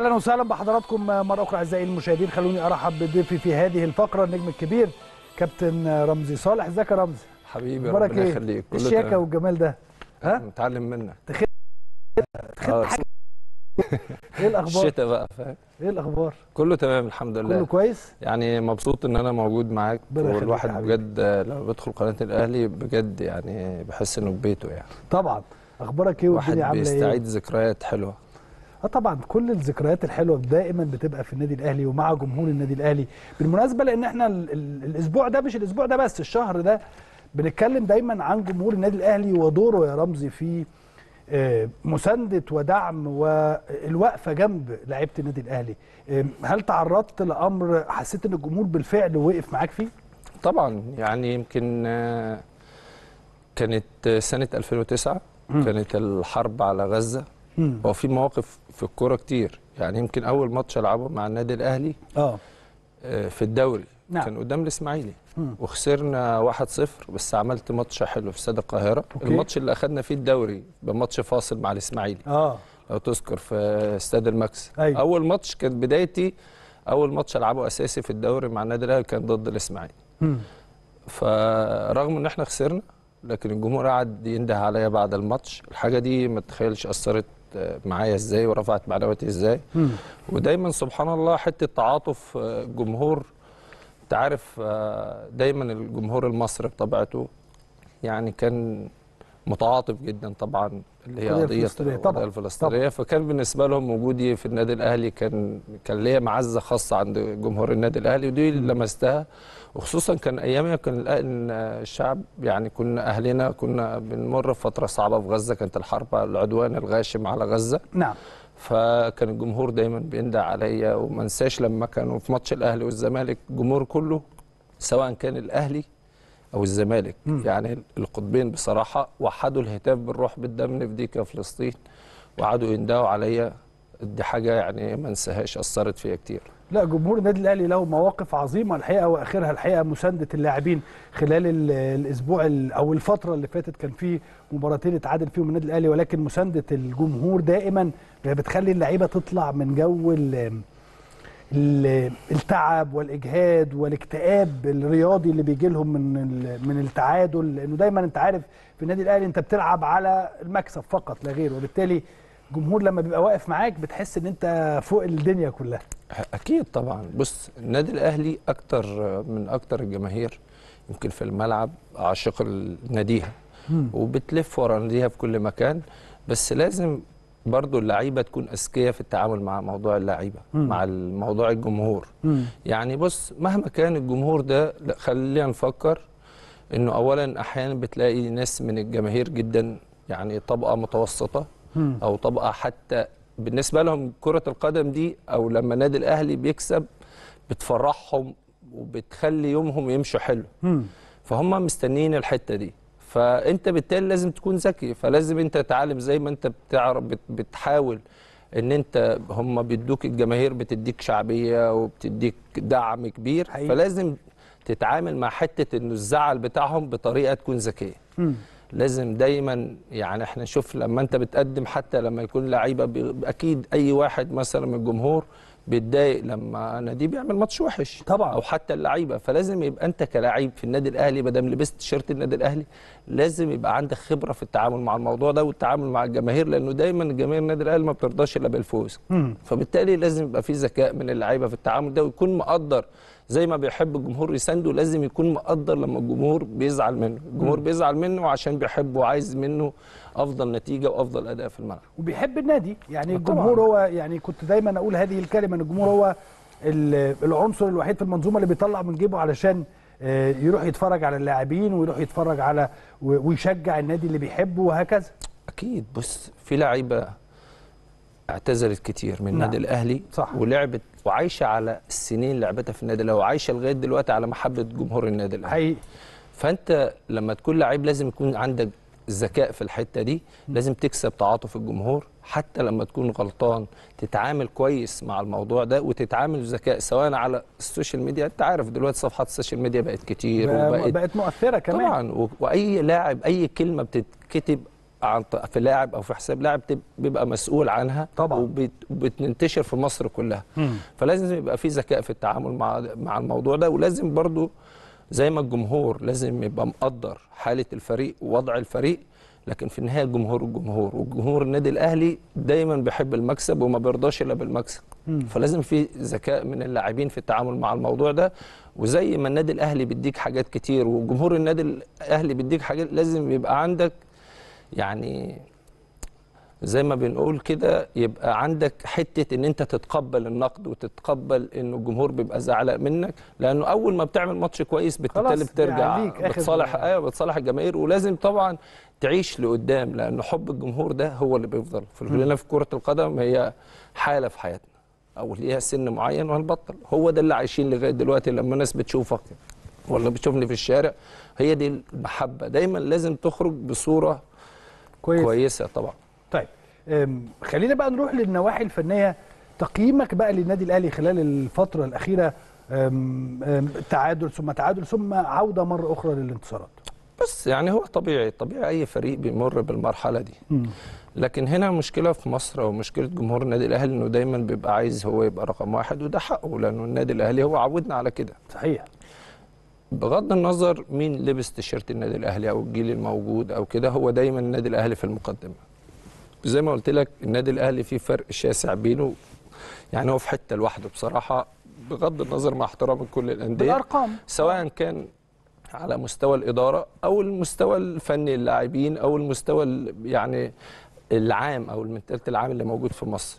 اهلا وسهلا بحضراتكم مره اخرى اعزائي المشاهدين خلوني ارحب بضيفي في هذه الفقره النجم الكبير كابتن رمزي صالح ازيك يا رمزي حبيبي اخبارك ربنا ايه يخليك كله الشياكه تمام. والجمال ده ها متعلم منك تخيل آه، حاجة. ايه الاخبار الشتاء بقى فاهم ايه الاخبار كله تمام الحمد لله كله كويس يعني مبسوط ان انا موجود معاك ربنا يخليك يا والواحد حبيبي. بجد لما بدخل قناه الاهلي بجد يعني بحس انه في بيته يعني طبعا اخبارك ايه واحد والدنيا عامله ايه بيستعيد ذكريات حلوه اه طبعا كل الذكريات الحلوه دائما بتبقى في النادي الاهلي ومع جمهور النادي الاهلي بالمناسبه لان احنا ال ال الاسبوع ده مش الاسبوع ده بس الشهر ده بنتكلم دايما عن جمهور النادي الاهلي ودوره يا رمزي في آه، مسانده ودعم والوقفه جنب لعيبه النادي الاهلي آه، هل تعرضت لامر حسيت ان الجمهور بالفعل وقف معاك فيه طبعا يعني يمكن آه، كانت آه، سنه 2009 مم. كانت الحرب على غزه مم. هو في مواقف في الكوره كتير يعني يمكن اول ماتش العبه مع النادي الاهلي اه آه، في الدوري نعم. كان قدام الاسماعيلي مم. وخسرنا 1-0 بس عملت ماتش حلو في استاد القاهره أوكي. الماتش اللي اخدنا فيه الدوري بماتش فاصل مع الاسماعيلي اه لو تذكر في استاد الماكس أيوة. اول ماتش كانت بدايتي اول ماتش العبه اساسي في الدوري مع النادي الاهلي كان ضد الاسماعيلي مم. فرغم ان احنا خسرنا لكن الجمهور قعد ينده عليا بعد الماتش الحاجه دي ما تتخيلش اثرت آه، معايا ازاي ورفعت معنوياتي ازاي مم. ودايما سبحان الله حته تعاطف آه، الجمهور انت عارف آه، دايما الجمهور المصري بطبيعته يعني كان متعاطف جدا طبعا اللي هي القضية قضيه الفلسطينية طبعاً، القضية الفلسطينيه فكان بالنسبه لهم وجودي في النادي الاهلي كان كان ليا معزه خاصه عند جمهور النادي الاهلي ودي اللي لمستها وخصوصا كان ايامها كان الأ- إن الشعب يعني كنا اهلنا كنا بنمر بفتره صعبه في غزه كانت الحرب العدوان الغاشم على غزه نعم فكان الجمهور دايما بيندع عليا وما انساش لما كانوا في ماتش الاهلي والزمالك الجمهور كله سواء كان الاهلي او الزمالك مم. يعني القطبين بصراحه وحدوا الهتاف بالروح بالدم نفديك يا فلسطين وقعدوا يندهوا عليا دي حاجه يعني ما انساهاش اثرت فيا كتير لا جمهور النادي الاهلي له مواقف عظيمه الحقيقه واخرها الحقيقه مسانده اللاعبين خلال ال- الاسبوع ال- او الفتره اللي فاتت كان في مباراتين اتعادل فيهم النادي الاهلي ولكن مسانده الجمهور دائما بتخلي اللعيبه تطلع من جو ال- ال- التعب والاجهاد والاكتئاب الرياضي اللي بيجي لهم من ال- من التعادل لانه دايما انت عارف في النادي الاهلي انت بتلعب على المكسب فقط لا غير وبالتالي الجمهور لما بيبقى واقف معاك بتحس ان انت فوق الدنيا كلها اكيد طبعا بص النادي الاهلي اكتر من اكتر الجماهير يمكن في الملعب عاشق ناديها وبتلف ورا ناديها في كل مكان بس لازم برضو اللعيبه تكون اذكياء في التعامل مع موضوع اللعيبه مم. مع موضوع الجمهور يعني بص مهما كان الجمهور ده لا، خلينا نفكر انه اولا احيانا بتلاقي ناس من الجماهير جدا يعني طبقه متوسطه مم. او طبقه حتى بالنسبه لهم كره القدم دي او لما النادي الاهلي بيكسب بتفرحهم وبتخلي يومهم يمشوا حلو مم. فهم مستنيين الحته دي فانت بالتالي لازم تكون ذكي فلازم انت تتعلم زي ما انت بتعرف بت- بتحاول ان انت هم بيدوك الجماهير بتديك شعبيه وبتديك دعم كبير حقيقي. فلازم تتعامل مع حته انه الزعل بتاعهم بطريقه تكون ذكيه مم. لازم دايما يعني احنا نشوف لما انت بتقدم حتى لما يكون لعيبه بي- اكيد اي واحد مثلا من الجمهور بيتضايق لما نادي بيعمل ماتش وحش طبعا. او حتى اللعيبه فلازم يبقى انت كلاعب في النادي الاهلي ما دام لبست تيشيرت النادي الاهلي لازم يبقى عندك خبره في التعامل مع الموضوع ده والتعامل مع الجماهير لانه دايما الجماهير النادي الاهلي ما بترضاش الا بالفوز مم. فبالتالي لازم يبقى في ذكاء من اللعيبه في التعامل ده ويكون مقدر زي ما بيحب الجمهور يسانده لازم يكون مقدر لما الجمهور بيزعل منه الجمهور بيزعل منه عشان بيحبه وعايز منه افضل نتيجه وافضل اداء في الملعب وبيحب النادي يعني آه الجمهور طبعاً. هو يعني كنت دايما اقول هذه الكلمه ان الجمهور هو ال- العنصر الوحيد في المنظومه اللي بيطلع من جيبه علشان آه، يروح يتفرج على اللاعبين ويروح يتفرج على و- ويشجع النادي اللي بيحبه وهكذا اكيد بص في لعيبه اعتزلت كتير من نعم. النادي الاهلي صح. ولعبت وعايشه على السنين لعبتها في النادي الاهلي وعايشه لغايه دلوقتي على محبه جمهور النادي الاهلي حقيقي فانت لما تكون لعيب لازم يكون عندك ذكاء في الحته دي لازم تكسب تعاطف الجمهور حتى لما تكون غلطان تتعامل كويس مع الموضوع ده وتتعامل بذكاء سواء على السوشيال ميديا انت عارف دلوقتي صفحات السوشيال ميديا بقت كتير بقى- وبقت بقت مؤثره كمان طبعا و- واي لاعب اي كلمه بتتكتب عن ط- في لاعب او في حساب لاعب تب- بيبقى مسؤول عنها طبعاً. وبت- وبتنتشر في مصر كلها فلازم يبقى في ذكاء في التعامل مع مع الموضوع ده ولازم برضو زي ما الجمهور لازم يبقى مقدر حاله الفريق ووضع الفريق لكن في النهايه الجمهور الجمهور وجمهور النادي الاهلي دايما بيحب المكسب وما بيرضاش الا بالمكسب فلازم في ذكاء من اللاعبين في التعامل مع الموضوع ده وزي ما النادي الاهلي بيديك حاجات كتير وجمهور النادي الاهلي بيديك حاجات لازم يبقى عندك يعني زي ما بنقول كده يبقى عندك حته ان انت تتقبل النقد وتتقبل ان الجمهور بيبقى زعلان منك لانه اول ما بتعمل ماتش كويس بالتالي خلاص بترجع بيعليك آخر- بتصالح ايوه بتصالح الجماهير ولازم طبعا تعيش لقدام لانه حب الجمهور ده هو اللي بيفضل في لنا في كره القدم هي حاله في حياتنا او ليها سن معين وهنبطل هو ده اللي عايشين لغايه دلوقتي لما الناس بتشوفك ولا بتشوفني في الشارع هي دي المحبه دايما لازم تخرج بصوره كويس كويسه طبعا طيب أم، خلينا بقى نروح للنواحي الفنيه تقييمك بقى للنادي الاهلي خلال الفتره الاخيره أم، أم، تعادل ثم تعادل ثم عوده مره اخرى للانتصارات بس يعني هو طبيعي طبيعي اي فريق بيمر بالمرحله دي لكن هنا مشكله في مصر او مشكله جمهور النادي الاهلي انه دايما بيبقى عايز هو يبقى رقم واحد وده حقه لانه النادي الاهلي هو عودنا على كده صحيح بغض النظر مين لبس تيشيرت النادي الاهلي او الجيل الموجود او كده هو دايما النادي الاهلي في المقدمه زي ما قلت لك النادي الاهلي فيه فرق شاسع بينه يعني هو في حته لوحده بصراحه بغض النظر مع احترام كل الانديه بالارقام سواء كان على مستوى الإدارة أو المستوى الفني اللاعبين أو المستوى ال- يعني العام أو المنتاليتي العام اللي موجود في مصر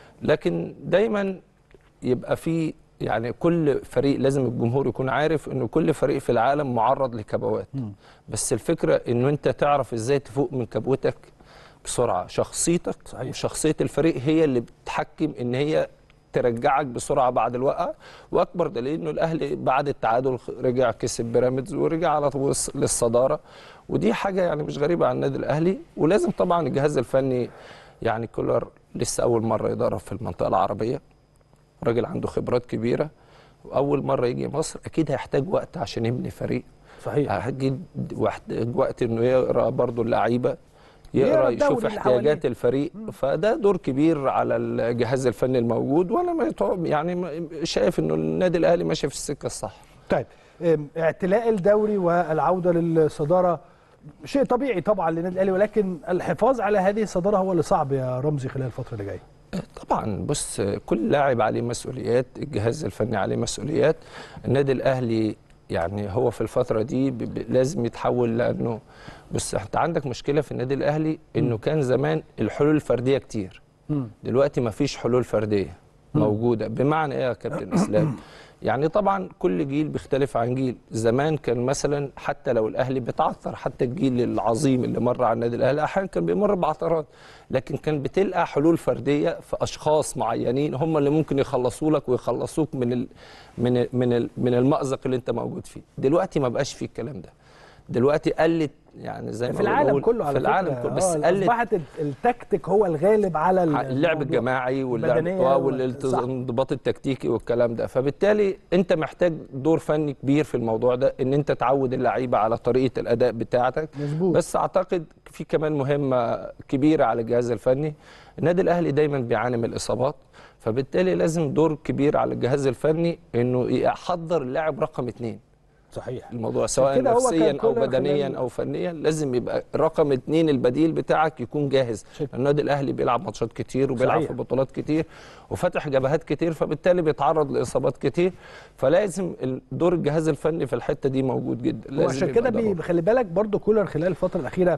لكن دايما يبقى في يعني كل فريق لازم الجمهور يكون عارف انه كل فريق في العالم معرض لكبوات بس الفكرة انه انت تعرف ازاي تفوق من كبوتك بسرعة شخصيتك صحيح. وشخصية الفريق هي اللي بتحكم ان هي ترجعك بسرعه بعد الوقعه واكبر دليل انه الاهلي بعد التعادل رجع كسب بيراميدز ورجع على طول للصداره ودي حاجه يعني مش غريبه عن النادي الاهلي ولازم طبعا الجهاز الفني يعني كولر لسه اول مره يدرب في المنطقه العربيه راجل عنده خبرات كبيره واول مره يجي مصر اكيد هيحتاج وقت عشان يبني فريق صحيح هيحتاج واحتاج وقت انه يقرا برضو اللعيبه يقرا يقرا الدوري يشوف اللي احتياجات حواليه. الفريق فده دور كبير على الجهاز الفني الموجود وانا ما يتوقع- يعني ما- شايف انه النادي الاهلي ماشي في السكه الصح طيب أم، اعتلاء الدوري والعوده للصداره شيء طبيعي طبعا للنادي الاهلي ولكن الحفاظ على هذه الصداره هو اللي صعب يا رمزي خلال الفتره اللي جايه طبعا بص كل لاعب عليه مسؤوليات الجهاز الفني عليه مسؤوليات النادي الاهلي يعني هو في الفتره دي ب- ب- لازم يتحول لانه بص انت عندك مشكله في النادي الاهلي انه كان زمان الحلول الفرديه كتير دلوقتي ما فيش حلول فرديه موجوده بمعنى ايه يا كابتن اسلام يعني طبعا كل جيل بيختلف عن جيل زمان كان مثلا حتى لو الاهلي بيتعثر حتى الجيل العظيم اللي مر على النادي الاهلي احيانا كان بيمر بعثرات لكن كان بتلقى حلول فرديه في اشخاص معينين هم اللي ممكن يخلصوا لك ويخلصوك من ال من ال من ال من المأزق اللي انت موجود فيه دلوقتي ما بقاش فيه الكلام ده دلوقتي قلت يعني زي ما في العالم بنقول كله على في العالم فكرة. كله بس آه، قلت اصبحت ال- التكتيك هو الغالب على ال- اللعب الموضوع. الجماعي واللعب البدنية آه، وال- صح. والانضباط التكتيكي والكلام ده فبالتالي انت محتاج دور فني كبير في الموضوع ده ان انت تعود اللعيبه على طريقه الاداء بتاعتك مظبوط. بس اعتقد في كمان مهمه كبيره على الجهاز الفني النادي الاهلي دايما بيعاني من الاصابات فبالتالي لازم دور كبير على الجهاز الفني انه يحضر اللاعب رقم اثنين صحيح الموضوع سواء كده هو كان نفسيا او كولر بدنيا خلال- او فنيا لازم يبقى رقم اتنين البديل بتاعك يكون جاهز شك. النادي الاهلي بيلعب ماتشات كتير وبيلعب صحيح. في بطولات كتير وفتح جبهات كتير فبالتالي بيتعرض لاصابات كتير فلازم ال- دور الجهاز الفني في الحته دي موجود جدا لازم وعشان يبقى كده ده بي- دور. خلي بالك برضو كولر خلال الفتره الاخيره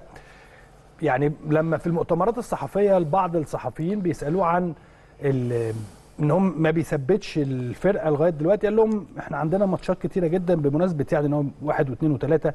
يعني لما في المؤتمرات الصحفيه بعض الصحفيين بيسالوه عن ال- ان هم ما بيثبتش الفرقه لغايه دلوقتي قال لهم احنا عندنا ماتشات كتيره جدا بمناسبه يعني ان هو واحد واثنين وثلاثه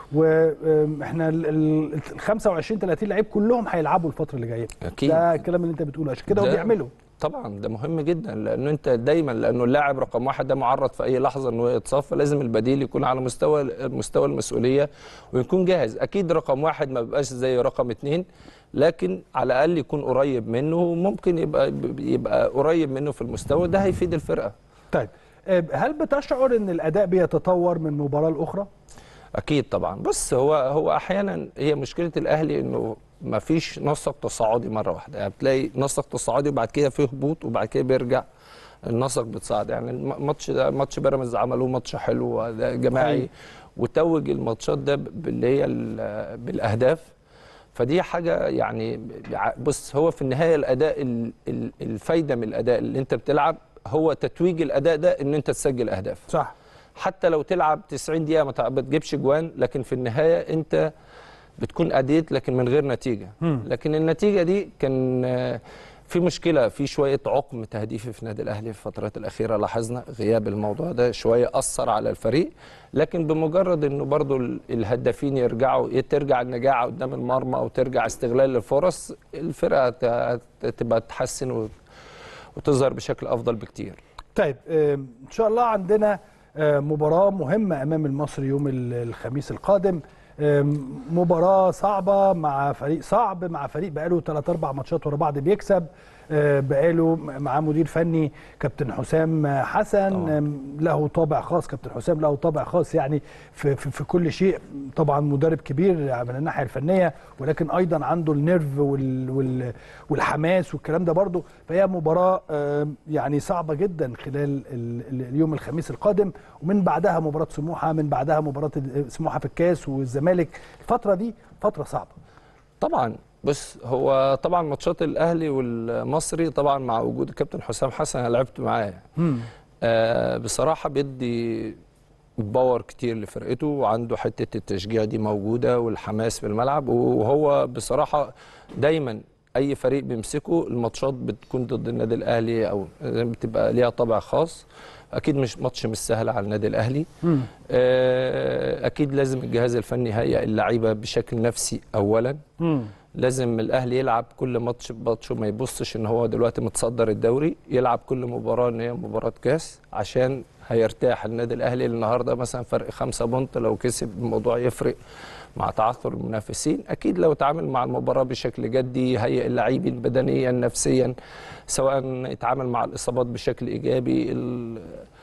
واحنا ال ال- ال 25 30 لعيب كلهم هيلعبوا الفتره اللي جايه أكيد. ده الكلام اللي انت بتقوله عشان كده هو ده- بيعمله طبعا ده مهم جدا لانه انت دايما لانه اللاعب رقم واحد ده معرض في اي لحظه انه يتصاب فلازم البديل يكون على مستوى مستوى المسؤوليه ويكون جاهز اكيد رقم واحد ما بيبقاش زي رقم اتنين لكن على الاقل يكون قريب منه وممكن يبقى يبقى قريب منه في المستوى ده هيفيد الفرقه طيب آه، هل بتشعر ان الاداء بيتطور من مباراه لاخرى؟ اكيد طبعا بص هو هو احيانا هي مشكله الاهلي انه ما فيش نسق تصاعدي مره واحده يعني بتلاقي نسق تصاعدي وبعد كده فيه هبوط وبعد كده بيرجع النسق بتصعد يعني الماتش ده ماتش بيراميدز عملوه ماتش حلو ده جماعي أيوة. وتوج الماتشات ده باللي هي ال- بالاهداف فدي حاجه يعني بص هو في النهايه الاداء ال- ال- الفايده من الاداء اللي انت بتلعب هو تتويج الاداء ده ان انت تسجل اهداف صح حتى لو تلعب 90 دقيقه ما تع- بتجيبش جوان لكن في النهايه انت بتكون اديت لكن من غير نتيجه مم. لكن النتيجه دي كان آه، في مشكله في شويه عقم تهديفي في النادي الاهلي في الفترات الاخيره لاحظنا غياب الموضوع ده شويه اثر على الفريق لكن بمجرد انه برضو ال- الهدافين يرجعوا ترجع النجاعه قدام المرمى او ترجع استغلال الفرص الفرقه ت- ت- تبقى تحسن و- وتظهر بشكل افضل بكتير طيب آم، ان شاء الله عندنا آه، مباراه مهمه امام المصري يوم ال- الخميس القادم آم، مباراه صعبه مع فريق صعب مع فريق بقاله 3 4 ماتشات ورا بعض بيكسب آه، بقاله معاه مدير فني كابتن حسام حسن طبعاً. آم، له طابع خاص كابتن حسام له طابع خاص يعني في, في, في كل شيء طبعا مدرب كبير من الناحيه الفنيه ولكن ايضا عنده النيرف وال وال والحماس والكلام ده برضه فهي مباراه آم، يعني صعبه جدا خلال ال- ال- اليوم الخميس القادم ومن بعدها مباراه سموحه من بعدها مباراه ال- سموحه في الكاس والزمالك الفتره دي فتره صعبه طبعا بص هو طبعا ماتشات الاهلي والمصري طبعا مع وجود الكابتن حسام حسن انا لعبت معاه آه بصراحه بيدي باور كتير لفرقته وعنده حته التشجيع دي موجوده والحماس في الملعب وهو بصراحه دايما اي فريق بيمسكه الماتشات بتكون ضد النادي الاهلي او بتبقى ليها طابع خاص اكيد مش ماتش مش سهل على النادي الاهلي مم. آه، اكيد لازم الجهاز الفني يهيئ اللعيبه بشكل نفسي اولا مم. لازم الاهلي يلعب كل ماتش بماتش وما يبصش ان هو دلوقتي متصدر الدوري يلعب كل مباراه ان هي مباراه كاس عشان هيرتاح النادي الاهلي النهارده مثلا فرق خمسة بونت لو كسب الموضوع يفرق مع تعثر المنافسين اكيد لو تعامل مع المباراه بشكل جدي يهيئ اللاعبين بدنيا نفسيا سواء يتعامل مع الاصابات بشكل ايجابي ال-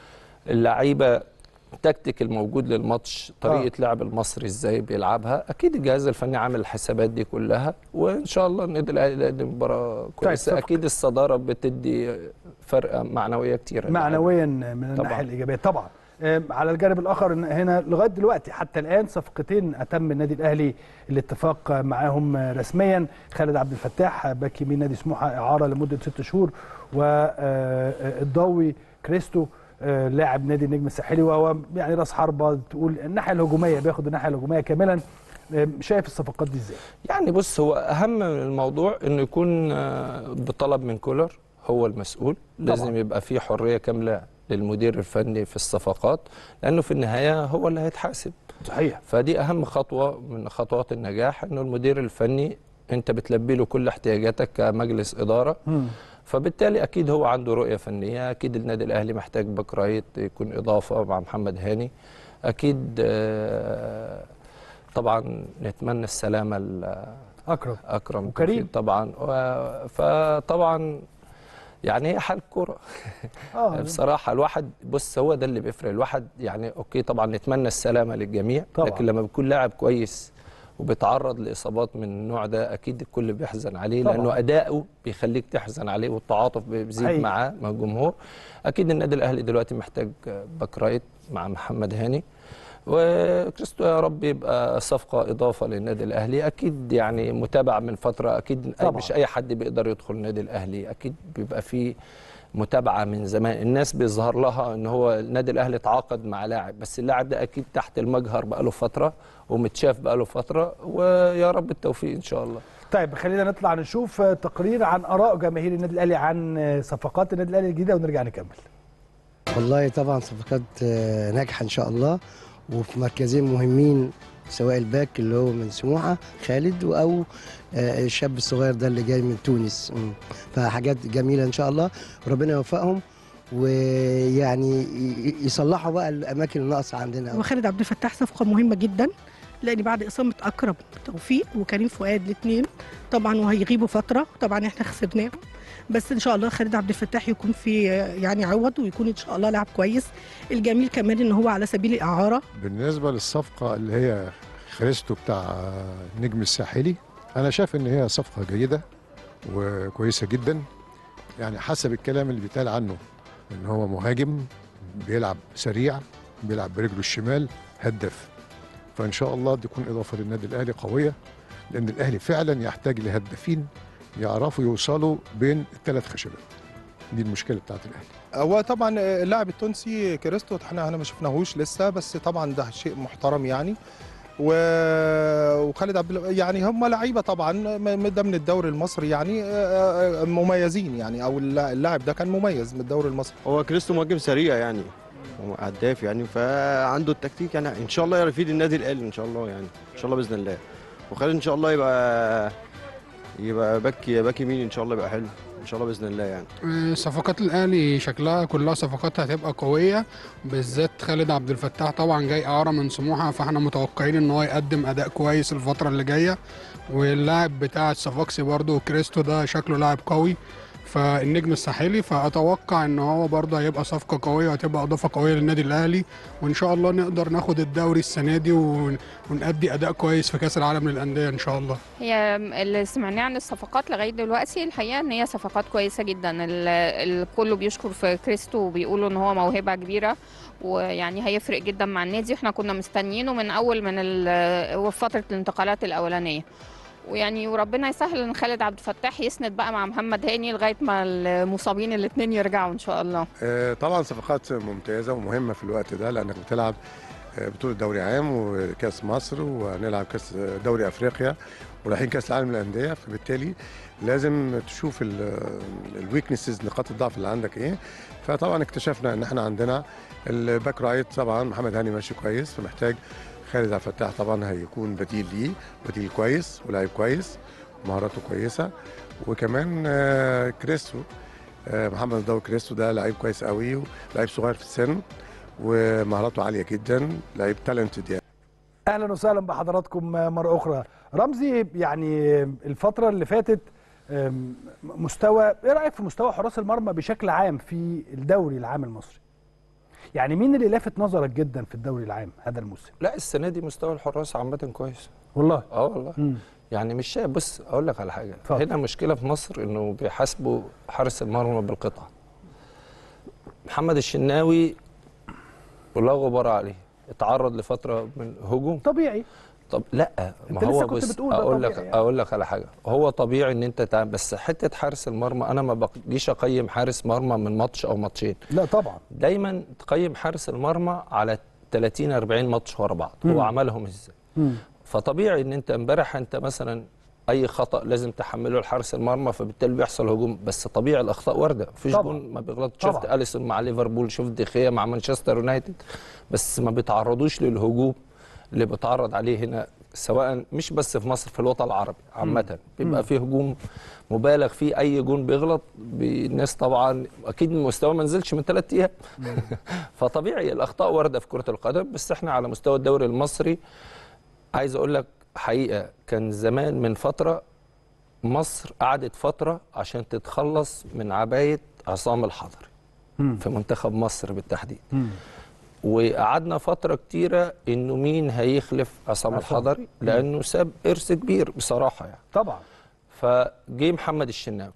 اللعيبه التكتيك الموجود للماتش طريقه لعب المصري ازاي بيلعبها اكيد الجهاز الفني عامل الحسابات دي كلها وان شاء الله النادي الاهلي يقدم مباراه كويسه صفقة. اكيد الصداره بتدي فرقه معنويه كتيره معنويا من الناحيه طبعاً. الايجابيه طبعا آم، على الجانب الاخر إن هنا لغايه دلوقتي حتى الان صفقتين اتم النادي الاهلي الاتفاق معاهم رسميا خالد عبد الفتاح باك يمين نادي سموحه اعاره لمده ست شهور والضوي كريستو آه، لاعب نادي النجم الساحلي وهو يعني راس حربه تقول الناحيه الهجوميه بياخد الناحيه الهجوميه كاملا آم، شايف الصفقات دي ازاي؟ يعني بص هو اهم من الموضوع انه يكون آه، بطلب من كولر هو المسؤول لازم يبقى فيه حريه كامله للمدير الفني في الصفقات لانه في النهايه هو اللي هيتحاسب صحيح فدي اهم خطوه من خطوات النجاح انه المدير الفني انت بتلبي له كل احتياجاتك كمجلس اداره مم. فبالتالي اكيد هو عنده رؤيه فنيه اكيد النادي الاهلي محتاج باك رايت يكون اضافه مع محمد هاني اكيد آه، طبعا نتمنى السلامه اكرم لاكرم وكريم. توفيق طبعا و- فطبعا يعني هي حال كوره اه بصراحه الواحد بص هو ده اللي بيفرق الواحد يعني اوكي طبعا نتمنى السلامه للجميع طبعاً. لكن لما بيكون لاعب كويس وبيتعرض لاصابات من النوع ده اكيد الكل بيحزن عليه طبعاً. لانه اداؤه بيخليك تحزن عليه والتعاطف بيزيد حقيقي. معاه مع الجمهور اكيد النادي الاهلي دلوقتي محتاج باك رايت مع محمد هاني وكريستو يا رب يبقى صفقه اضافه للنادي الاهلي اكيد يعني متابع من فتره اكيد طبعاً. مش اي حد بيقدر يدخل النادي الاهلي اكيد بيبقى فيه متابعه من زمان الناس بيظهر لها ان هو النادي الاهلي تعاقد مع لاعب بس اللاعب ده اكيد تحت المجهر بقاله فتره ومتشاف بقاله فتره ويا رب التوفيق ان شاء الله طيب خلينا نطلع نشوف آه، تقرير عن اراء جماهير النادي الاهلي عن آه، صفقات النادي الاهلي الجديده ونرجع نكمل والله طبعا صفقات آه، ناجحه ان شاء الله وفي مركزين مهمين سواء الباك اللي هو من سموحه خالد او آه، الشاب الصغير ده اللي جاي من تونس مم. فحاجات جميله ان شاء الله ربنا يوفقهم ويعني ي- يصلحوا بقى الاماكن الناقصه عندنا وخالد عبد الفتاح صفقه مهمه جدا لان بعد اصابه اكرم توفيق وكريم فؤاد الاثنين طبعا وهيغيبوا فتره طبعا احنا خسرناهم بس ان شاء الله خالد عبد الفتاح يكون في يعني عوض ويكون ان شاء الله لاعب كويس الجميل كمان ان هو على سبيل الاعاره بالنسبة للصفقة اللي هي خريستو بتاع النجم الساحلي انا شايف ان هي صفقه جيده وكويسه جدا يعني حسب الكلام اللي بيتقال عنه ان هو مهاجم بيلعب سريع بيلعب برجله الشمال هداف فان شاء الله دي تكون اضافه للنادي الاهلي قويه لان الاهلي فعلا يحتاج لهدافين يعرفوا يوصلوا بين الثلاث خشبات دي المشكله بتاعت الاهلي هو طبعا اللاعب التونسي كريستو احنا احنا ما شفناهوش لسه بس طبعا ده شيء محترم يعني و... وخالد عبد ال- يعني هم لعيبه طبعا م- ده من الدوري المصري يعني آه، آه، مميزين يعني او اللا- اللاعب ده كان مميز من الدوري المصري هو كريستو مهاجم سريع يعني هو هداف يعني فعنده التكتيك يعني ان شاء الله يفيد النادي الاهلي ان شاء الله يعني ان شاء الله باذن الله وخالد ان شاء الله يبقى يبقى باك باك يمين ان شاء الله يبقى حلو ان شاء الله باذن الله يعني صفقات الاهلي شكلها كلها صفقات هتبقى قويه بالذات خالد عبد الفتاح طبعا جاي اعاره من سموحه فاحنا متوقعين ان هو يقدم اداء كويس الفتره اللي جايه واللاعب بتاع الصفاقسي برضو كريستو ده شكله لاعب قوي فالنجم الساحلي فاتوقع ان هو برضه هيبقى صفقه قويه وهتبقى اضافه قويه للنادي الاهلي وان شاء الله نقدر ناخد الدوري السنه دي ون- ونأدي اداء كويس في كاس العالم للانديه ان شاء الله هي اللي سمعناه عن الصفقات لغايه دلوقتي الحقيقه ان هي صفقات كويسه جدا ال- الكل بيشكر في كريستو وبيقولوا ان هو موهبه كبيره ويعني هيفرق جدا مع النادي احنا كنا مستنيينه من اول من ال- فتره الانتقالات الاولانيه ويعني وربنا يسهل ان خالد عبد الفتاح يسند بقى مع محمد هاني لغايه ما المصابين الاثنين يرجعوا ان شاء الله آه، طبعا صفقات ممتازه ومهمه في الوقت ده لانك بتلعب آه، بطوله دوري عام وكاس مصر وهنلعب كاس دوري افريقيا ورايحين كاس العالم للانديه فبالتالي لازم تشوف الويكنسز نقاط الضعف اللي عندك ايه فطبعا اكتشفنا ان احنا عندنا الباك رايت طبعا محمد هاني ماشي كويس فمحتاج خالد عبد الفتاح طبعا هيكون بديل ليه بديل كويس ولاعب كويس مهاراته كويسه وكمان آه، كريستو آه، محمد الضوء كريستو ده لعيب كويس قوي ولعيب صغير في السن ومهاراته عاليه جدا لعيب تالنتد يعني اهلا وسهلا بحضراتكم مره اخرى رمزي يعني الفتره اللي فاتت أم، مستوى ايه رايك في مستوى حراس المرمى بشكل عام في الدوري العام المصري يعني مين اللي لافت نظرك جدا في الدوري العام هذا الموسم لا السنه دي مستوى الحراس عامه كويس والله اه والله مم. يعني مش شايف بص اقول لك على حاجه اتفضل. هنا مشكله في مصر انه بيحاسبوا حارس المرمى بالقطعه محمد الشناوي ولا غبار عليه اتعرض لفتره من هجوم طبيعي طب لا ما أنت هو لسه كنت بص بتقول ده اقول لك طبيعي يعني. اقول لك على حاجه هو طبيعي ان انت تعمل بس حته حارس المرمى انا ما بجيش اقيم حارس مرمى من ماتش او ماتشين لا طبعا دايما تقيم حارس المرمى على 30 40 ماتش ورا بعض مم. هو عملهم ازاي مم. فطبيعي ان انت امبارح انت مثلا اي خطا لازم تحمله لحارس المرمى فبالتالي بيحصل هجوم بس طبيعي الاخطاء وارده مفيش طبعا. جون ما بيغلط طبعا. شفت اليسون مع ليفربول شفت دخيا مع مانشستر يونايتد بس ما بيتعرضوش للهجوم اللي بيتعرض عليه هنا سواء مش بس في مصر في الوطن العربي عامه بيبقى فيه هجوم مبالغ فيه اي جون بيغلط بي- الناس طبعا اكيد مستواه ما نزلش من ثلاث ايام فطبيعي الاخطاء وارده في كره القدم بس احنا على مستوى الدوري المصري عايز اقول لك حقيقه كان زمان من فتره مصر قعدت فتره عشان تتخلص من عبايه عصام الحضري مم. في منتخب مصر بالتحديد مم. وقعدنا فتره كتيره انه مين هيخلف عصام عصام. الحضري لانه ساب ارث كبير بصراحه يعني طبعا فجه محمد الشناوي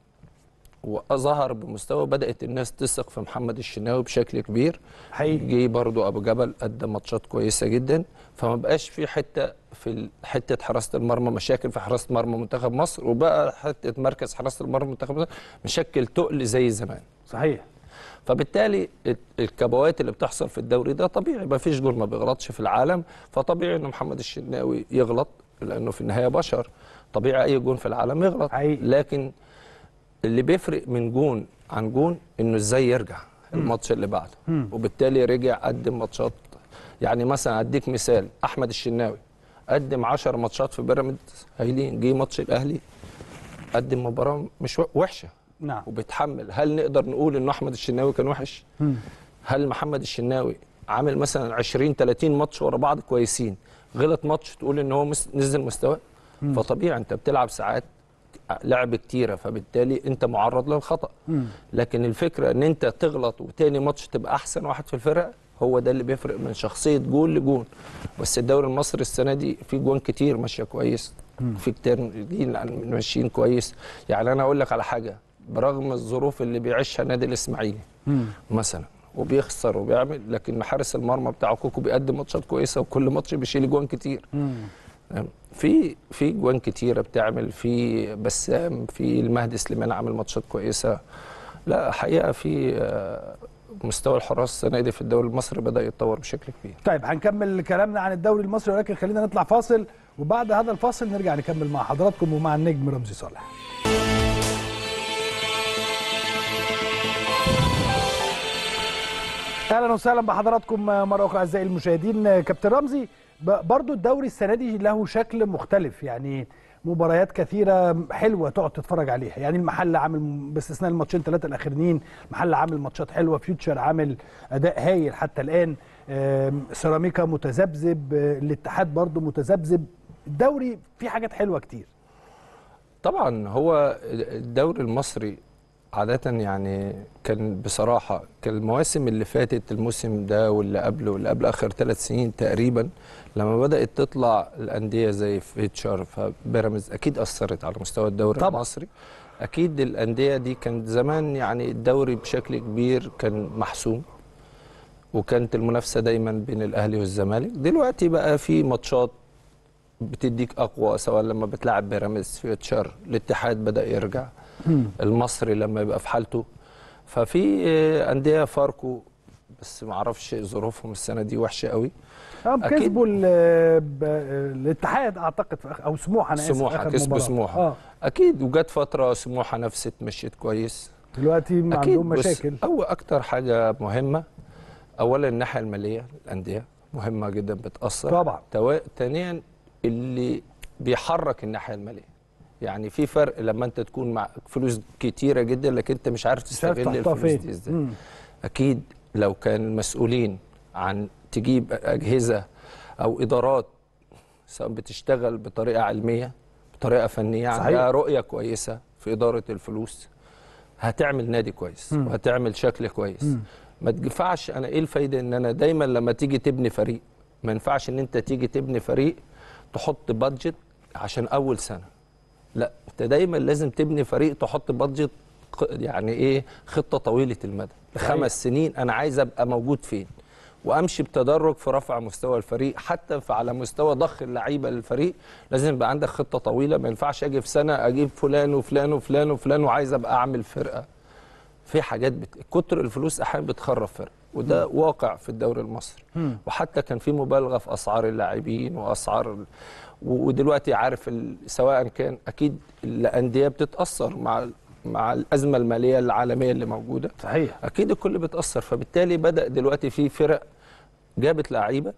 وظهر بمستوى بدات الناس تثق في محمد الشناوي بشكل كبير حقيقي جه برضو ابو جبل قدم ماتشات كويسه جدا فما بقاش في حته في ال- حته حراسه المرمى مشاكل في حراسه مرمى منتخب مصر وبقى حته مركز حراسه المرمى منتخب مصر مشكل تقل زي زمان صحيح فبالتالي الت- الكبوات اللي بتحصل في الدوري ده طبيعي ما فيش جول ما بيغلطش في العالم فطبيعي ان محمد الشناوي يغلط لانه في النهايه بشر طبيعي اي جون في العالم يغلط حقيقي. لكن اللي بيفرق من جون عن جون انه ازاي يرجع الماتش اللي بعده مم. وبالتالي رجع قدم ماتشات يعني مثلا اديك مثال احمد الشناوي قدم 10 ماتشات في بيراميدز هايلين جه ماتش الاهلي قدم مباراه مش وحشه نعم وبيتحمل هل نقدر نقول ان احمد الشناوي كان وحش مم. هل محمد الشناوي عامل مثلا 20 30 ماتش ورا بعض كويسين غلط ماتش تقول ان هو مس- نزل مستواه فطبيعي انت بتلعب ساعات لعب كتيره فبالتالي انت معرض للخطا مم. لكن الفكره ان انت تغلط وتاني ماتش تبقى احسن واحد في الفرقه هو ده اللي بيفرق من شخصيه جول لجون بس الدوري المصري السنه دي في جوان كتير ماشيه كويس في كتير ماشيين كويس يعني انا اقول لك على حاجه برغم الظروف اللي بيعيشها نادي الاسماعيلي مثلا وبيخسر وبيعمل لكن حارس المرمى بتاعه كوكو بيقدم ماتشات كويسه وكل ماتش بيشيل جوان كتير في في جوان كتيره بتعمل في بسام في المهدي سليمان عامل ماتشات كويسه لا حقيقه في آه، مستوى الحراس السنه دي في الدوري المصري بدا يتطور بشكل كبير طيب هنكمل كلامنا عن الدوري المصري ولكن خلينا نطلع فاصل وبعد هذا الفاصل نرجع نكمل مع حضراتكم ومع النجم رمزي صالح اهلا وسهلا بحضراتكم مره اخرى اعزائي المشاهدين كابتن رمزي ب- برضو الدوري السنه دي له شكل مختلف يعني مباريات كثيره حلوه تقعد تتفرج عليها يعني المحل عامل باستثناء الماتشين ثلاثه الاخرين المحل عامل ماتشات حلوه فيوتشر عامل اداء هايل حتى الان آم، سيراميكا متذبذب آه، الاتحاد برضو متذبذب الدوري فيه حاجات حلوه كتير طبعا هو الدوري المصري عادة يعني كان بصراحة كان المواسم اللي فاتت الموسم ده واللي قبله واللي قبل آخر ثلاث سنين تقريبا لما بدأت تطلع الأندية زي فيتشر فبيراميدز أكيد أثرت على مستوى الدوري طبعا. المصري أكيد الأندية دي كانت زمان يعني الدوري بشكل كبير كان محسوم وكانت المنافسة دايما بين الأهلي والزمالك دلوقتي بقى في ماتشات بتديك اقوى سواء لما بتلعب بيراميدز فيوتشر الاتحاد بدا يرجع المصري لما يبقى في حالته ففي آه، انديه فاركو بس ما اعرفش ظروفهم السنه دي وحشه قوي هم أكيد. كسبوا ال- ب- الاتحاد اعتقد في آخر- او سموحه انا اسف سموحه آخر كسبوا مباراة. سموحه اه اكيد وجت فتره سموحه نفست مشيت كويس دلوقتي ما عندهم بص، مشاكل او اكتر حاجه مهمه اولا الناحيه الماليه الانديه مهمه جدا بتاثر طبعا. توا... ثانيا اللي بيحرك الناحيه الماليه يعني في فرق لما انت تكون مع فلوس كتيره جدا لكن انت مش عارف مش عارف تستغل تحطها الفلوس فين دي ازاي مم. اكيد لو كان المسؤولين عن تجيب اجهزه او ادارات سواء بتشتغل بطريقه علميه بطريقه فنيه صحيح. عندها رؤيه كويسه في اداره الفلوس هتعمل نادي كويس مم. وهتعمل شكل كويس مم. ما تنفعش انا ايه الفايده ان انا دايما لما تيجي تبني فريق ما ينفعش ان انت تيجي تبني فريق تحط بادجت عشان اول سنه لا انت دايما لازم تبني فريق تحط بادجت ق- يعني ايه خطه طويله المدى خمس سنين انا عايز ابقى موجود فين وامشي بتدرج في رفع مستوى الفريق حتى في على مستوى ضخ اللعيبه للفريق لازم يبقى عندك خطه طويله ما ينفعش اجي في سنه اجيب فلان وفلان وفلان وفلان وعايز ابقى اعمل فرقه في حاجات بت... كتر الفلوس احيانا بتخرب فرق وده واقع في الدوري المصري مم. وحتى كان في مبالغه في اسعار اللاعبين واسعار ال... و- ودلوقتي عارف ال... سواء كان اكيد الانديه بتتاثر مع ال- مع الازمه الماليه العالميه اللي موجوده صحيح اكيد الكل بيتاثر فبالتالي بدا دلوقتي في فرق جابت لعيبه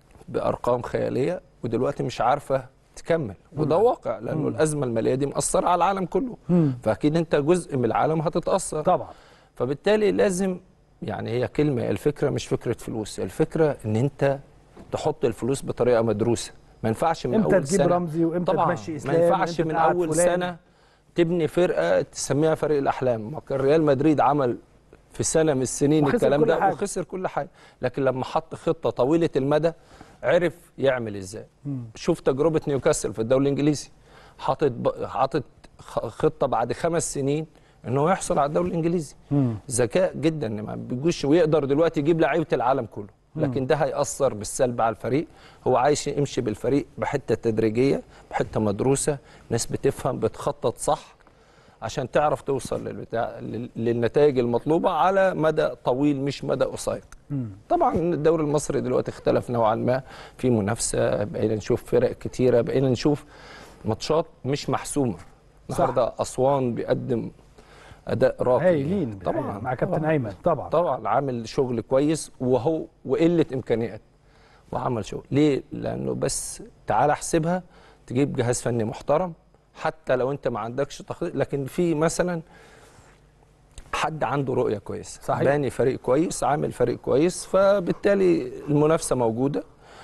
بارقام خياليه ودلوقتي مش عارفه تكمل وده واقع لانه الازمه الماليه دي مأثره على العالم كله مم. فاكيد انت جزء من العالم هتتاثر طبعا فبالتالي لازم يعني هي كلمه هي الفكره مش فكره فلوس هي الفكره ان انت تحط الفلوس بطريقه مدروسه ما ينفعش من امتى اول تجيب سنه رمزي وامتى طبعا تمشي اسلام ما ينفعش وامتى من تقعد اول فلان. سنه تبني فرقه تسميها فريق الاحلام ما كان ريال مدريد عمل في سنه من السنين وخسر الكلام كل ده حاجة. وخسر كل حاجه لكن لما حط خطه طويله المدى عرف يعمل ازاي مم. شوف تجربه نيوكاسل في الدوري الانجليزي حاطط ب- حاطط خ- خطه بعد خمس سنين ان هو يحصل على الدوري الانجليزي مم. ذكاء جدا إن ما بيجوش ويقدر دلوقتي يجيب لعيبه العالم كله لكن ده هيأثر بالسلب على الفريق هو عايش يمشي بالفريق بحته تدريجيه بحته مدروسه ناس بتفهم بتخطط صح عشان تعرف توصل للبتاع لل- للنتائج المطلوبه على مدى طويل مش مدى قصير مم. طبعا الدوري المصري دلوقتي اختلف نوعا ما في منافسه بقينا نشوف فرق كتيره بقينا نشوف ماتشات مش محسومه النهارده اسوان بيقدم اداء راقي هايلين طبعا مع كابتن طبعاً. ايمن طبعا طبعا عامل شغل كويس وهو وقله امكانيات وعمل شغل ليه لانه بس تعال احسبها تجيب جهاز فني محترم حتى لو انت ما عندكش تخطيط لكن في مثلا حد عنده رؤيه كويسه صحيح. باني فريق كويس عامل فريق كويس فبالتالي المنافسه موجوده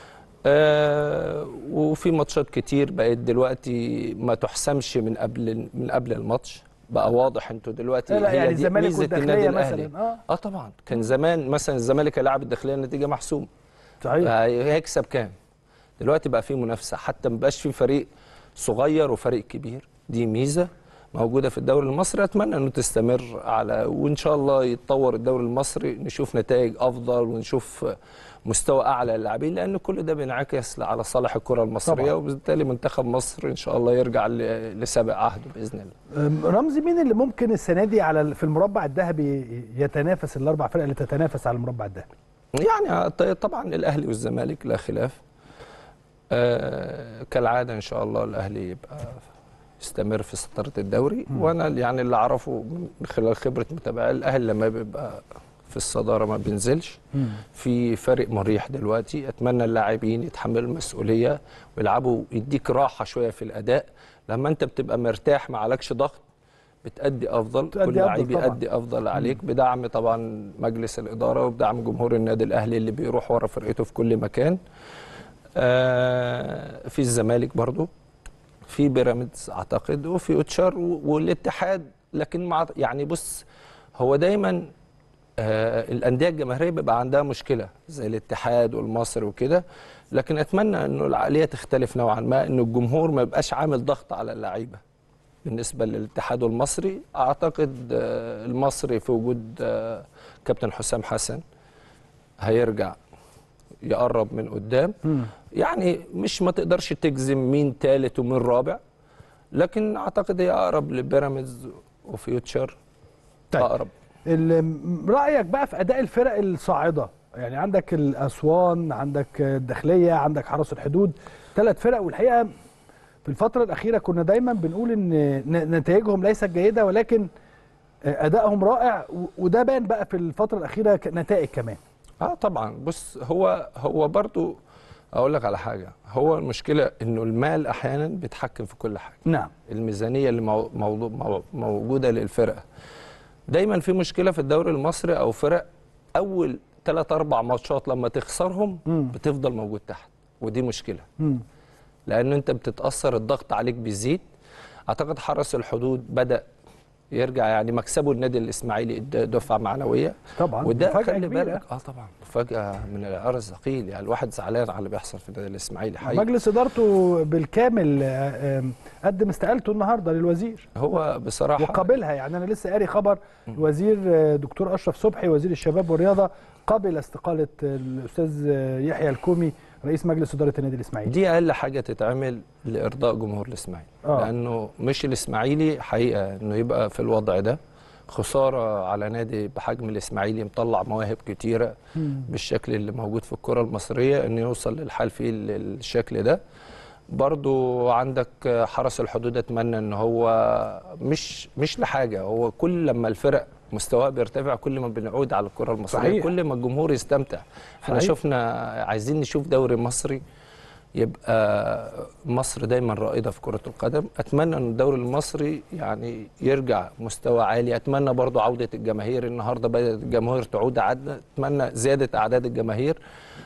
آه وفي ماتشات كتير بقت دلوقتي ما تحسمش من قبل من قبل الماتش بقى واضح انتوا دلوقتي لا لا هي يعني دي الزمالك ميزة النادي والداخليه الأهلي. مثلا اه اه طبعا كان زمان مثلا الزمالك هيلاعب الداخليه النتيجه محسومه صحيح هيكسب كام دلوقتي بقى في منافسه حتى ما بقاش في فريق صغير وفريق كبير دي ميزه موجوده في الدوري المصري اتمنى انه تستمر على وان شاء الله يتطور الدوري المصري نشوف نتائج افضل ونشوف مستوى اعلى للاعبين لان كل ده بينعكس على صالح الكره المصريه طبعاً. وبالتالي منتخب مصر ان شاء الله يرجع ل- لسابق عهده باذن الله أم، رمزي مين اللي ممكن السنه دي على ال- في المربع الذهبي يتنافس الاربع فرق اللي تتنافس على المربع الذهبي يعني ط- طبعا الاهلي والزمالك لا خلاف آه كالعاده ان شاء الله الاهلي يبقى يستمر في سيطره الدوري وانا يعني اللي اعرفه من خلال خبره متابعه الاهلي لما بيبقى في الصداره ما بينزلش في فرق مريح دلوقتي اتمنى اللاعبين يتحملوا المسؤوليه ويلعبوا يديك راحه شويه في الاداء لما انت بتبقى مرتاح ما عليكش ضغط بتأدي افضل بتأدي كل أفضل لعيب طبعاً. يأدي افضل عليك بدعم طبعا مجلس الاداره وبدعم جمهور النادي الاهلي اللي بيروح ورا فرقته في كل مكان آه في الزمالك برضو في بيراميدز اعتقد وفي اوتشار و- والاتحاد لكن مع يعني بص هو دايما آه الانديه الجماهيريه بيبقى عندها مشكله زي الاتحاد والمصري وكده لكن اتمنى انه العقليه تختلف نوعا ما انه الجمهور ما يبقاش عامل ضغط على اللعيبه بالنسبه للاتحاد والمصري اعتقد آه المصري في وجود آه كابتن حسام حسن هيرجع يقرب من قدام يعني مش ما تقدرش تجزم مين ثالث ومين رابع لكن اعتقد هي اقرب لبيراميدز وفيوتشر طيب. اقرب ال- رايك بقى في اداء الفرق الصاعده يعني عندك الاسوان عندك الداخليه عندك حرس الحدود ثلاث فرق والحقيقه في الفتره الاخيره كنا دايما بنقول ان ن- نتائجهم ليست جيده ولكن ادائهم رائع و- وده بان بقى في الفتره الاخيره نتائج كمان اه طبعا بص هو هو برضو اقول لك على حاجه هو المشكله انه المال احيانا بيتحكم في كل حاجه نعم الميزانيه اللي مو- موضوع مو- موجوده للفرقه دايما في مشكله في الدوري المصري او فرق اول ثلاث اربع ماتشات لما تخسرهم مم. بتفضل موجود تحت ودي مشكله مم. لان انت بتتاثر الضغط عليك بيزيد اعتقد حرس الحدود بدا يرجع يعني مكسبه النادي الاسماعيلي ادى دفعه معنويه طبعا وده مفاجأة خلي كبيرة. بالك اه طبعا مفاجاه من العيار الثقيل يعني الواحد زعلان على اللي بيحصل في النادي الاسماعيلي حقيقي مجلس ادارته بالكامل آه، آم، قدم استقالته النهارده للوزير هو بصراحه وقابلها يعني انا لسه قاري خبر الوزير آه، دكتور اشرف صبحي وزير الشباب والرياضه قبل استقاله الاستاذ آه، يحيى الكومي رئيس مجلس اداره النادي الاسماعيلي دي اقل حاجه تتعمل لارضاء جمهور الاسماعيلي آه. لانه مش الاسماعيلي حقيقه انه يبقى في الوضع ده خساره على نادي بحجم الاسماعيلي مطلع مواهب كتيره بالشكل اللي موجود في الكره المصريه انه يوصل للحال فيه الشكل ده برضو عندك حرس الحدود اتمنى ان هو مش مش لحاجه هو كل لما الفرق مستواه بيرتفع كل ما بنعود على الكره المصريه صحيح. كل ما الجمهور يستمتع احنا صحيح. شفنا عايزين نشوف دوري مصري يبقى مصر دايما رائده في كره القدم اتمنى ان الدوري المصري يعني يرجع مستوى عالي اتمنى برضو عوده الجماهير النهارده بدات الجماهير تعود عدنا اتمنى زياده اعداد الجماهير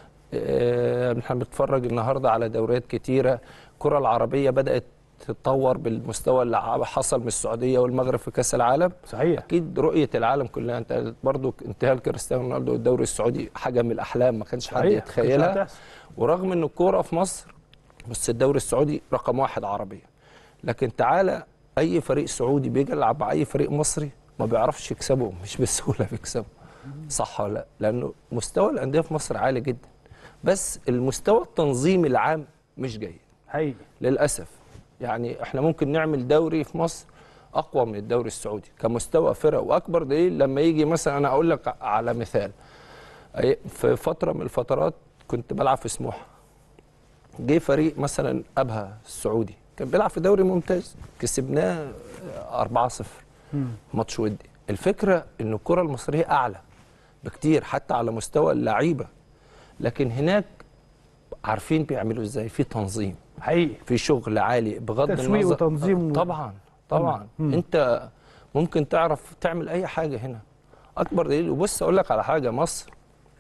آه، احنا بنتفرج النهارده على دوريات كتيره الكره العربيه بدات تتطور بالمستوى اللي ع- حصل من السعوديه والمغرب في كاس العالم صحيح اكيد رؤيه العالم كلها انت برضو انتهاء كريستيانو رونالدو الدوري السعودي حاجه من الاحلام ما كانش حد صحيح. يتخيلها كانت هتحصل. ورغم ان الكوره في مصر بص الدوري السعودي رقم واحد عربيا لكن تعالى اي فريق سعودي بيجي يلعب مع اي فريق مصري ما بيعرفش يكسبه مش بسهوله بيكسبه صح ولا لا لانه مستوى الانديه في مصر عالي جدا بس المستوى التنظيمي العام مش جيد حقيقي للاسف يعني احنا ممكن نعمل دوري في مصر اقوى من الدوري السعودي كمستوى فرق واكبر دليل لما يجي مثلا انا اقول لك على مثال أي- في فتره من الفترات كنت بلعب في سموحه جه فريق مثلا ابها السعودي كان بيلعب في دوري ممتاز كسبناه 4-0 ماتش ودي الفكره ان الكره المصريه اعلى بكتير حتى على مستوى اللعيبه لكن هناك عارفين بيعملوا ازاي في تنظيم حقيقي في شغل عالي بغض تسويق النظر وتنظيم و- طبعا طبعا مم. انت ممكن تعرف تعمل اي حاجه هنا اكبر دليل وبص اقول لك على حاجه مصر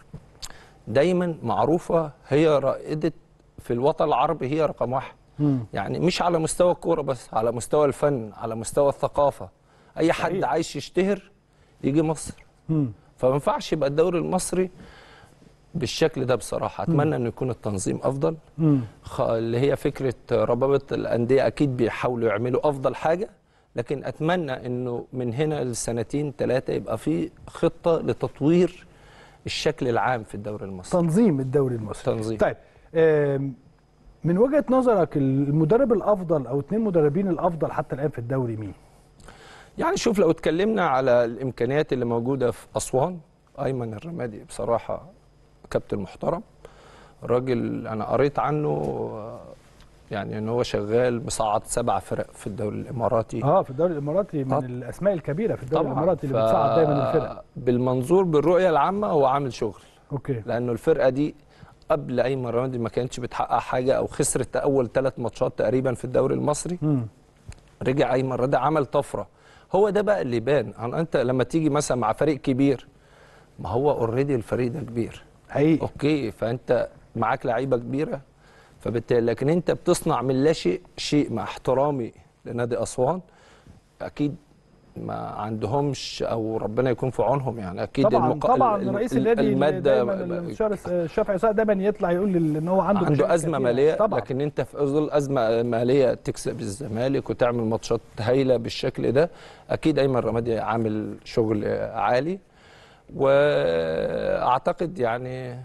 دايما معروفه هي رائده في الوطن العربي هي رقم واحد مم. يعني مش على مستوى الكوره بس على مستوى الفن على مستوى الثقافه اي حد صحيح. عايش يشتهر يجي مصر مم. فما ينفعش يبقى الدوري المصري بالشكل ده بصراحه اتمنى انه يكون التنظيم افضل مم. خ- اللي هي فكره ربابه الانديه اكيد بيحاولوا يعملوا افضل حاجه لكن اتمنى انه من هنا لسنتين ثلاثه يبقى في خطه لتطوير الشكل العام في الدوري المصري تنظيم الدوري المصري تنظيم طيب آم، من وجهه نظرك المدرب الافضل او اثنين مدربين الافضل حتى الان في الدوري مين؟ يعني شوف لو اتكلمنا على الامكانيات اللي موجوده في اسوان ايمن الرمادي بصراحه كابتن محترم راجل انا قريت عنه آه، يعني ان هو شغال مصعد سبع فرق في الدوري الاماراتي اه في الدوري الاماراتي من آه. الاسماء الكبيره في الدوري طبعاً. الاماراتي اللي ف- بتصعد دايما الفرق بالمنظور بالرؤيه العامه هو عامل شغل اوكي لانه الفرقه دي قبل ايمن رمادي ما كانتش بتحقق حاجه او خسرت اول ثلاث ماتشات تقريبا في الدوري المصري مم. رجع ايمن رمادي عمل طفره هو ده بقى اللي يبان يعني انت لما تيجي مثلا مع فريق كبير ما هو اوريدي الفريق ده كبير حقيقي اوكي فانت معاك لعيبه كبيره فبالتالي لكن انت بتصنع من لا شيء شيء مع احترامي لنادي اسوان اكيد ما عندهمش او ربنا يكون في عونهم يعني اكيد طبعا المق... طبعا ال- رئيس ال- النادي الماده دايما المستشار الشافعي سعد دايما يطلع يقول لل- ان هو عنده عنده مشاكل ازمه كتيرة. ماليه طبعا لكن انت في ظل ازمه ماليه تكسب الزمالك وتعمل ماتشات هايله بالشكل ده اكيد ايمن رمادي عامل شغل عالي واعتقد يعني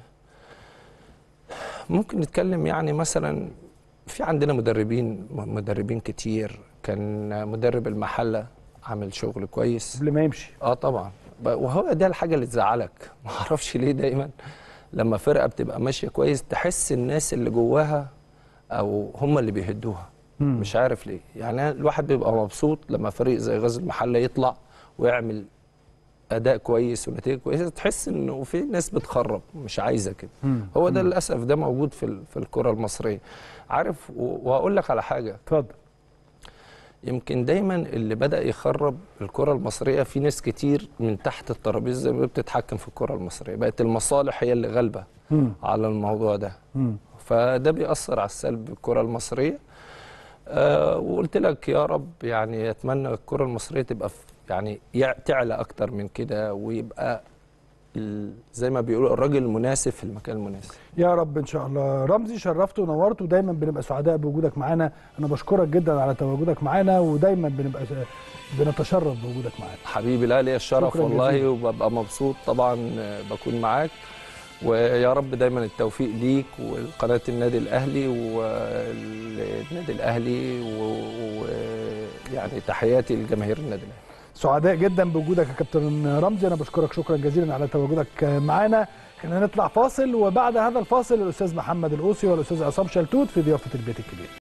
ممكن نتكلم يعني مثلا في عندنا مدربين مدربين كتير كان مدرب المحله عامل شغل كويس قبل ما يمشي اه طبعا ب- وهو ده الحاجه اللي تزعلك ما اعرفش ليه دايما لما فرقه بتبقى ماشيه كويس تحس الناس اللي جواها او هم اللي بيهدوها مم. مش عارف ليه يعني الواحد بيبقى مبسوط لما فريق زي غزل المحله يطلع ويعمل اداء كويس ونتيجه كويسه تحس انه في ناس بتخرب مش عايزه كده مم. هو ده للاسف ده موجود في ال- في الكره المصريه عارف و- وهقول لك على حاجه اتفضل يمكن دايما اللي بدا يخرب الكره المصريه في ناس كتير من تحت الترابيزه زي ما بيقولوا بتتحكم في الكره المصريه بقت المصالح هي اللي غالبه مم. على الموضوع ده مم. فده بيأثر على السلب الكره المصريه آه وقلت لك يا رب يعني اتمنى الكره المصريه تبقى في يعني يع- تعلى اكتر من كده ويبقى ال- زي ما بيقولوا الراجل المناسب في المكان المناسب يا رب ان شاء الله رمزي شرفت ونورت ودايما بنبقى سعداء بوجودك معانا انا بشكرك جدا على تواجدك معانا ودايما بنبقى بنتشرف بوجودك معانا حبيبي لا ليا الشرف شكراً والله جزيلاً. وببقى مبسوط طبعا آه، بكون معاك ويا رب دايما التوفيق ليك وقناه النادي الاهلي والنادي الاهلي ويعني تحياتي لجماهير النادي الاهلي سعداء جدا بوجودك يا كابتن رمزي انا بشكرك شكرا جزيلا على تواجدك معانا خلينا نطلع فاصل وبعد هذا الفاصل الاستاذ محمد القوسي والاستاذ عصام شلتوت في ضيافه البيت الكبير